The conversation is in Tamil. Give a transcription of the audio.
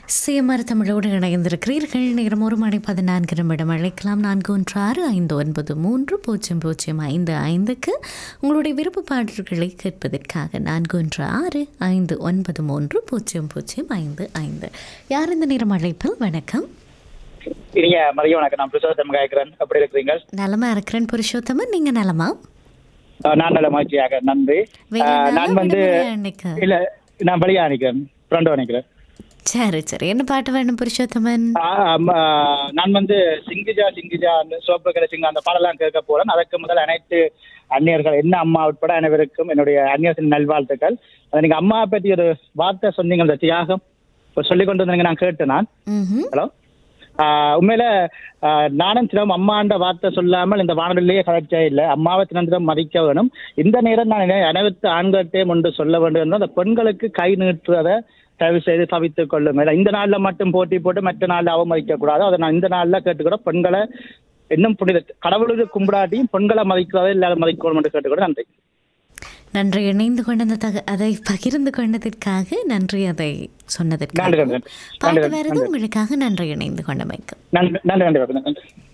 சிஎம்ஆர் தமிழோடு இணைந்திருக்கிறீர்கள் நேரம் ஒரு மணி பதினான்கு நிமிடம் அழைக்கலாம் நான்கு ஒன்று ஆறு ஐந்து ஒன்பது மூன்று பூஜ்ஜியம் பூஜ்ஜியம் ஐந்து ஐந்துக்கு உங்களுடைய விருப்ப பாடல்களை கேட்பதற்காக நான்கு ஒன்று ஆறு ஐந்து ஒன்பது மூன்று பூஜ்ஜியம் பூஜ்ஜியம் ஐந்து ஐந்து யார் இந்த நேரம் அழைப்பில் வணக்கம் இனிய மதிய வணக்கம் நான் புருஷோத்தம் காய்க்கிறேன் எப்படி இருக்கிறீங்க நலமா இருக்கிறேன் புருஷோத்தமன் நீங்க நலமா அஹ் நான் நல்ல மகிழ்ச்சியாக நன்றி வேற அஹ் நாளா நான் வந்து விடுமுறையா இன்னைக்கு? இல்ல நான் வழியா நிக்கிறேன் ஃப்ரெண்டோ நிக்கிறேன் சரி சரி என்ன பாட்டு வேணும் புருஷோத்தமன் அஹ் ஆம், அஹ் நான் வந்து சிங்கிஜா சிங்கிஜா அந்த சோப்பு கடை சிங்க அந்த பாடலாம் கேட்க போறேன் அதற்கு முதல் அனைத்து அந்நியர்கள் என்ன அம்மா உட்பட அனைவருக்கும் என்னுடைய அந்நியர்களின் நல்வாழ்த்துக்கள் அது நீங்க அம்மா பற்றி ஒரு வார்த்தை சொன்னீங்க அந்த தியாகம் இப்ப சொல்லிக் கொண்டு வந்தீங்க நான் கேட்டேன் நான் ம்ஹும். ஹலோ ஆஹ் உண்மையில ஆஹ் நானும் சிலம் அம்மாண்ட வார்த்தை சொல்லாமல் இந்த வானொலியிலேயே கலைச்சே இல்லை அம்மாவை தினம் மதிக்க வேணும் இந்த நேரம் நான் இதை அனைத்து ஆண்கள்கிட்டே ஒன்று சொல்ல வேண்டும் என்றால் அந்த பெண்களுக்கு கை நீட்டுறதை தயவு செய்து தவித்துக் கொள்ளும் இல்லை இந்த நாள்ல மட்டும் போட்டி போட்டு மற்ற நாள்ல அவமதிக்க கூடாது அதை நான் இந்த நாள்ல கேட்டுக்கிறோம் பெண்களை இன்னும் புனித கடவுளுக்கு கும்பிடாட்டியும் பெண்களை மதிக்கிறதை இல்லாத மதிக்கணும் என்று கேட்டுக்கிறோம் நன்றி நன்றி இணைந்து கொண்ட அந்த தக அதை பகிர்ந்து கொண்டதற்காக நன்றி அதை நன்றி, சொன்னதற்காக நன்றி. பாட்டு நன்றி, வருது நன்றி. உங்களுக்காக நன்றி இணைந்து கொண்டமைக்கு நன்றி நன்றி நன்றி நன்றி